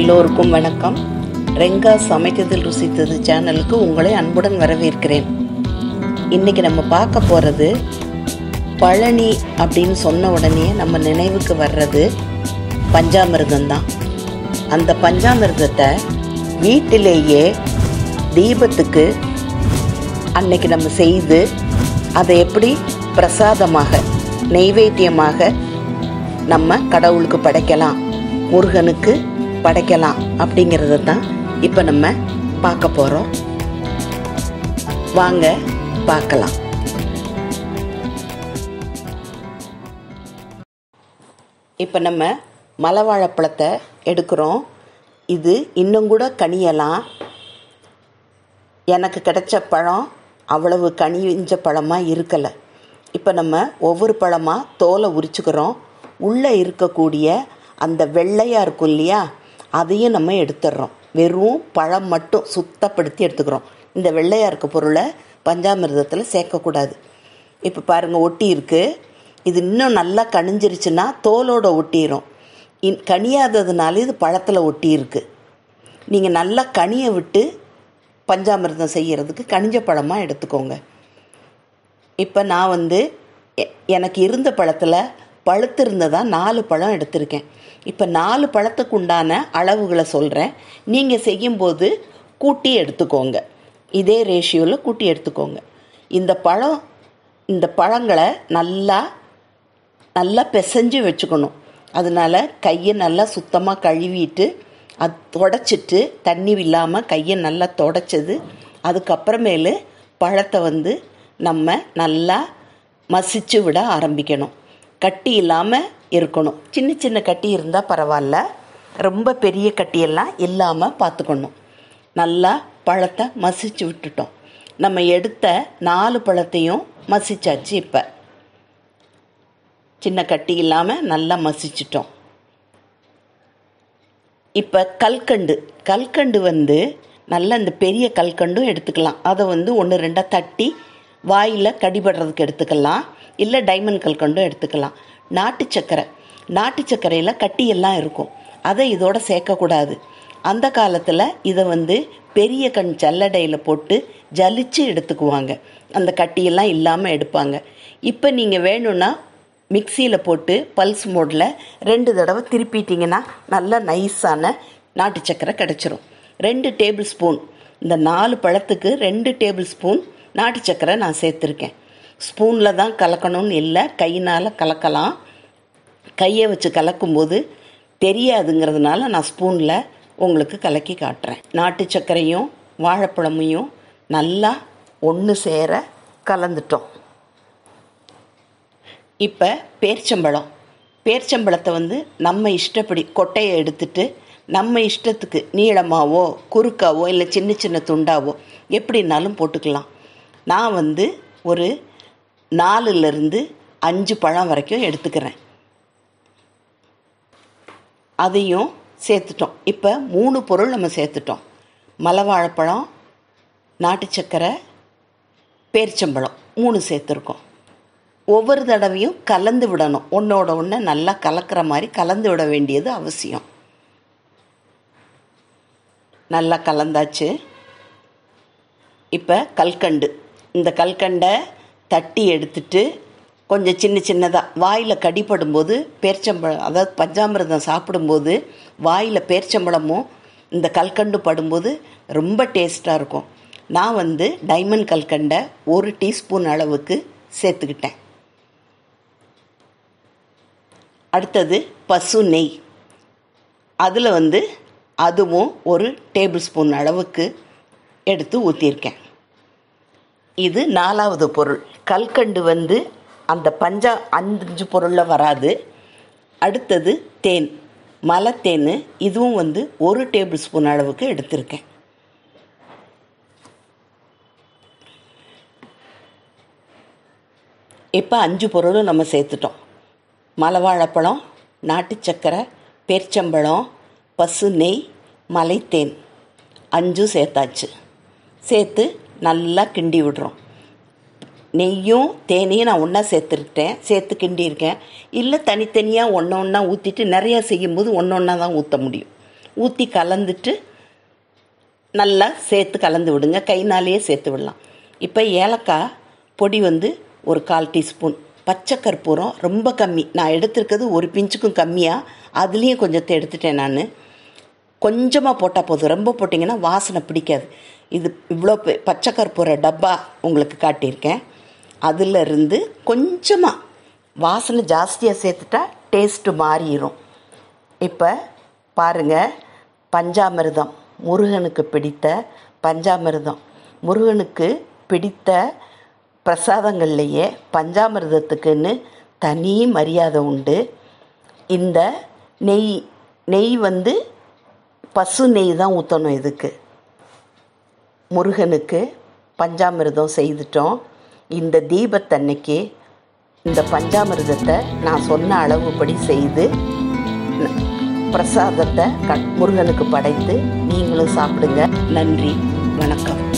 எல்லோருக்கும் வணக்கம் ரெங்கா சமைத்ததில் ருசித்தது சேனலுக்கு உங்களை அன்புடன் வரவேற்கிறேன் இன்னைக்கு நம்ம பார்க்க போகிறது பழனி அப்படின்னு சொன்ன உடனே நம்ம நினைவுக்கு வர்றது பஞ்சாமிர்தம் தான் அந்த பஞ்சாமிர்தத்தை வீட்டிலேயே தீபத்துக்கு அன்னைக்கு நம்ம செய்து அதை எப்படி பிரசாதமாக நெய்வேத்தியமாக நம்ம கடவுளுக்கு படைக்கலாம் முருகனுக்கு படைக்கலாம் அப்படிங்கிறத தான் இப்போ நம்ம பார்க்க போகிறோம் வாங்க பார்க்கலாம் இப்போ நம்ம மலை வாழைப்பழத்தை எடுக்கிறோம் இது இன்னும் கூட கனியலாம் எனக்கு கிடைச்ச பழம் அவ்வளவு கனிஞ்ச பழமாக இருக்கலை இப்போ நம்ம ஒவ்வொரு பழமாக தோலை உரிச்சுக்கிறோம் உள்ளே இருக்கக்கூடிய அந்த வெள்ளையாக இருக்கும் இல்லையா அதையும் நம்ம எடுத்துடுறோம் வெறும் பழம் மட்டும் சுத்தப்படுத்தி எடுத்துக்கிறோம் இந்த வெள்ளையாக இருக்க பொருளை பஞ்சாமிர்தத்தில் சேர்க்கக்கூடாது இப்போ பாருங்கள் ஒட்டி இருக்குது இது இன்னும் நல்லா கனிஞ்சிருச்சுன்னா தோலோட ஒட்டிடும் இன் கனியாததுனால இது பழத்தில் ஒட்டி இருக்கு நீங்கள் நல்லா கனியை விட்டு பஞ்சாமிர்தம் செய்கிறதுக்கு கனிஞ்ச பழமாக எடுத்துக்கோங்க இப்போ நான் வந்து எ- எனக்கு இருந்த பழத்தில் பழுத்து இருந்ததா நாலு பழம் எடுத்திருக்கேன் இப்போ நாலு பழத்துக்கு உண்டான அளவுகளை சொல்கிறேன் நீங்கள் செய்யும்போது கூட்டி எடுத்துக்கோங்க இதே ரேஷியோவில் கூட்டி எடுத்துக்கோங்க இந்த பழம் இந்த பழங்களை நல்லா நல்லா பிசைஞ்சு வச்சுக்கணும் அதனால கையை நல்லா சுத்தமாக கழுவிட்டு அது தொடச்சிட்டு தண்ணி இல்லாமல் கையை நல்லா தொடச்சது அதுக்கப்புறமேலு பழத்தை வந்து நம்ம நல்லா மசிச்சு விட ஆரம்பிக்கணும் கட்டி இல்லாமல் இருக்கணும் சின்ன சின்ன கட்டி இருந்தால் பரவாயில்ல ரொம்ப பெரிய கட்டியெல்லாம் இல்லாமல் பார்த்துக்கணும் நல்லா பழத்தை மசிச்சு விட்டுட்டோம் நம்ம எடுத்த நாலு பழத்தையும் மசிச்சாச்சு இப்போ சின்ன கட்டி இல்லாமல் நல்லா மசிச்சிட்டோம் இப்போ கல்கண்டு கல்கண்டு வந்து நல்ல இந்த பெரிய கல்கண்டும் எடுத்துக்கலாம் அதை வந்து ஒன்று ரெண்டாக தட்டி வாயில் கடிபடுறதுக்கு எடுத்துக்கலாம் இல்லை டைமண்ட் கல்கண்டும் எடுத்துக்கலாம் நாட்டு சர்க்கரை நாட்டு சர்க்கரையில் கட்டியெல்லாம் இருக்கும் அதை இதோட சேர்க்கக்கூடாது அந்த காலத்தில் இதை வந்து பெரிய கண் சல்லடையில் போட்டு ஜலிச்சு எடுத்துக்குவாங்க அந்த கட்டியெல்லாம் இல்லாமல் எடுப்பாங்க இப்போ நீங்கள் வேணும்னா மிக்சியில் போட்டு பல்ஸ் மோடில் ரெண்டு தடவை திருப்பிட்டிங்கன்னா நல்ல நைஸான நாட்டு சக்கரை கிடச்சிரும் ரெண்டு டேபிள் ஸ்பூன் இந்த நாலு பழத்துக்கு ரெண்டு டேபிள் ஸ்பூன் நாட்டு சக்கரை நான் சேர்த்துருக்கேன் ஸ்பூனில் தான் கலக்கணும்னு இல்லை கையினால் கலக்கலாம் கையை வச்சு கலக்கும்போது தெரியாதுங்கிறதுனால நான் ஸ்பூனில் உங்களுக்கு கலக்கி காட்டுறேன் நாட்டு சர்க்கரையும் வாழைப்பழமையும் நல்லா ஒன்று சேர கலந்துட்டோம் இப்போ பேர்ச்சம்பழம் பேர்ச்சம்பழத்தை வந்து நம்ம இஷ்டப்படி கொட்டையை எடுத்துட்டு நம்ம இஷ்டத்துக்கு நீளமாவோ குறுக்காவோ இல்லை சின்ன சின்ன துண்டாவோ எப்படின்னாலும் போட்டுக்கலாம் நான் வந்து ஒரு நாலுலேருந்து அஞ்சு பழம் வரைக்கும் எடுத்துக்கிறேன் அதையும் சேர்த்துட்டோம் இப்போ மூணு பொருள் நம்ம சேர்த்துட்டோம் மலை வாழைப்பழம் நாட்டு சக்கரை பேரிச்சம்பழம் மூணு சேர்த்துருக்கோம் ஒவ்வொரு தடவையும் கலந்து விடணும் ஒன்றோட ஒன்று நல்லா கலக்கிற மாதிரி கலந்து விட வேண்டியது அவசியம் நல்லா கலந்தாச்சு இப்போ கல்கண்டு இந்த கல்கண்டை தட்டி எடுத்துட்டு கொஞ்சம் சின்ன சின்னதாக வாயில் கடிப்படும்போது பேர்ச்சம்பழம் அதாவது பஞ்சாமிர்தம் சாப்பிடும்போது வாயில் பேர்ச்சம்பழமும் இந்த கல்கண்டு படும்போது ரொம்ப டேஸ்ட்டாக இருக்கும் நான் வந்து டைமண்ட் கல்கண்டை ஒரு டீஸ்பூன் அளவுக்கு சேர்த்துக்கிட்டேன் அடுத்தது பசு நெய் அதில் வந்து அதுவும் ஒரு டேபிள் ஸ்பூன் அளவுக்கு எடுத்து ஊற்றிருக்கேன் இது நாலாவது பொருள் கல்கண்டு வந்து அந்த பஞ்சா அஞ்சு பொருளில் வராது அடுத்தது தேன் மலைத்தேன் இதுவும் வந்து ஒரு டேபிள் ஸ்பூன் அளவுக்கு எடுத்திருக்கேன் இப்போ அஞ்சு பொருளும் நம்ம சேர்த்துட்டோம் மலை வாழைப்பழம் நாட்டு சக்கரை பேர்ச்சம்பழம் பசு நெய் மலைத்தேன் அஞ்சும் சேர்த்தாச்சு சேர்த்து நல்லா கிண்டி விடுறோம் நெய்யும் தேனையும் நான் ஒன்றா சேர்த்துருக்கேன் சேர்த்து கிண்டியிருக்கேன் இல்லை தனித்தனியாக ஒன்று ஒன்றா ஊற்றிட்டு நிறையா செய்யும்போது ஒன்று ஒன்றா தான் ஊற்ற முடியும் ஊற்றி கலந்துட்டு நல்லா சேர்த்து கலந்து விடுங்க கைனாலேயே சேர்த்து விடலாம் இப்போ ஏலக்காய் பொடி வந்து ஒரு கால் டீஸ்பூன் பச்சை கற்பூரம் ரொம்ப கம்மி நான் எடுத்திருக்கிறது ஒரு பிஞ்சுக்கும் கம்மியாக அதுலேயும் கொஞ்சத்தை எடுத்துட்டேன் நான் கொஞ்சமாக போட்டால் போதும் ரொம்ப போட்டிங்கன்னா வாசனை பிடிக்காது இது இவ்வளோ பெ- பச்சை கற்பூர டப்பா உங்களுக்கு காட்டியிருக்கேன் அதில் இருந்து கொஞ்சமாக வாசனை ஜாஸ்தியாக சேர்த்துட்டா டேஸ்ட்டு மாறிடும் இப்போ பாருங்க பஞ்சாமிர்தம் முருகனுக்கு பிடித்த பஞ்சாமிர்தம் முருகனுக்கு பிடித்த பிரசாதங்கள்லேயே பஞ்சாமிர்தத்துக்குன்னு தனி மரியாதை உண்டு இந்த நெய் நெய் வந்து பசு நெய் தான் ஊற்றணும் இதுக்கு முருகனுக்கு பஞ்சாமிர்தம் செய்துட்டோம் இந்த தீபத்தன்னைக்கு இந்த பஞ்சாமிர்தத்தை நான் சொன்ன அளவுப்படி செய்து ந- பிரசாதத்தை க முருகனுக்கு படைத்து நீங்களும் சாப்பிடுங்க நன்றி வணக்கம்